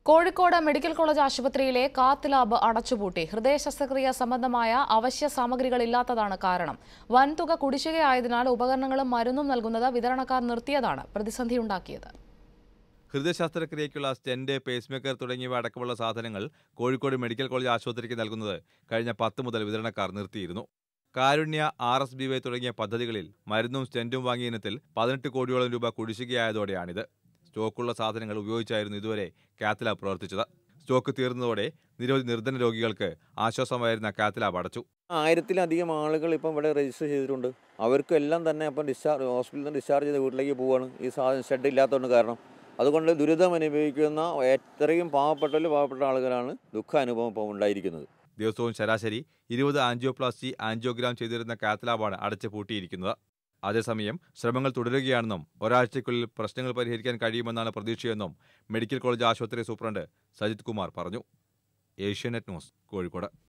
Kozhikode medical college ആശുപത്രിയിലെ cath lab അടച്ചുപൂട്ടി ഹൃദയ ശസ്ത്രക്രിയ സംബന്ധമായ അവശ്യ സാമഗ്രികളില്ലാത്തതാണ് കാരണം വൻതുക കുടിശ്ശികയായതിനാൽ ഉപകരണങ്ങളും മരുന്നും നൽകുന്നത് വിതരണക്കാർ നിർത്തിയതാണ് പ്രതിസന്ധിയുണ്ടാക്കിയത് ഹൃദയശസ്ത്രക്രിയയ്ക്കുള്ള സ്റ്റെന്റ് പേസ്മേക്കർ തുടങ്ങിയവ അടക്കമുള്ള സാധനങ്ങൾ കോഴിക്കോട് മെഡിക്കൽ കോളേജ് ആശുപത്രിക്ക് നൽകുന്നത് കഴിഞ്ഞ പത്ത് മുതൽ വിതരണക്കാർ നിർത്തിയിരുന്നു Karunya R S B Y തുടങ്ങിയ പദ്ധതികളിൽ മരുന്നും സ്റ്റെന്റും വാങ്ങിയ ഇനത്തിൽ പതിനെട്ട് കോടിയോളം രൂപ കുടിശ്ശികയായതോടെയാണിത് സ്റ്റോക്കുള്ള സാധനങ്ങൾ ഉപയോഗിച്ചായിരുന്നു ഇതുവരെ കാത്ത് പ്രവർത്തിച്ചത് സ്റ്റോക്ക് തീർന്നതോടെ നിരവധി നിർധന രോഗികൾക്ക് ആശ്വാസമായിരുന്ന കാത്ത് ലാബ് അടച്ചു ആയിരത്തിലധികം ആളുകൾ ഇപ്പം ഇവിടെ രജിസ്റ്റർ ചെയ്തിട്ടുണ്ട് അവർക്കെല്ലാം തന്നെ അപ്പം ഡിസ്ചാർജ് ഹോസ്പിറ്റലിൽ നിന്ന് ഡിസ്ചാർജ് ചെയ്ത് വീട്ടിലേക്ക് പോവുകയാണ് ഈ സാധനം ഷെഡ് ഇല്ലാത്തതുകൊണ്ട് കാരണം അതുകൊണ്ട് ദുരിതം അനുഭവിക്കുന്ന എത്രയും പാവപ്പെട്ടതിൽ പാവപ്പെട്ട ആളുകളാണ് ദുഃഖാനുഭവം ഇപ്പോൾ ഉണ്ടായിരിക്കുന്നത് ദിവസവും ശരാശരി ഇരുപത് ആൻജിയോപ്ലാസ്റ്റി ആൻജിയോഗ്രാം ചെയ്തിരുന്ന കാത്ത് ലാബാണ് അടച്ചു പൂട്ടിയിരിക്കുന്നത് അതേസമയം ശ്രമങ്ങൾ തുടരുകയാണെന്നും ഒരാഴ്ചയ്ക്കുള്ളിൽ പ്രശ്നങ്ങൾ പരിഹരിക്കാൻ കഴിയുമെന്നാണ് പ്രതീക്ഷയെന്നും മെഡിക്കൽ കോളേജ് ആശുപത്രി സൂപ്രണ്ട് സജിത് കുമാർ പറഞ്ഞു ഏഷ്യാനെറ്റ് ന്യൂസ് കോഴിക്കോട്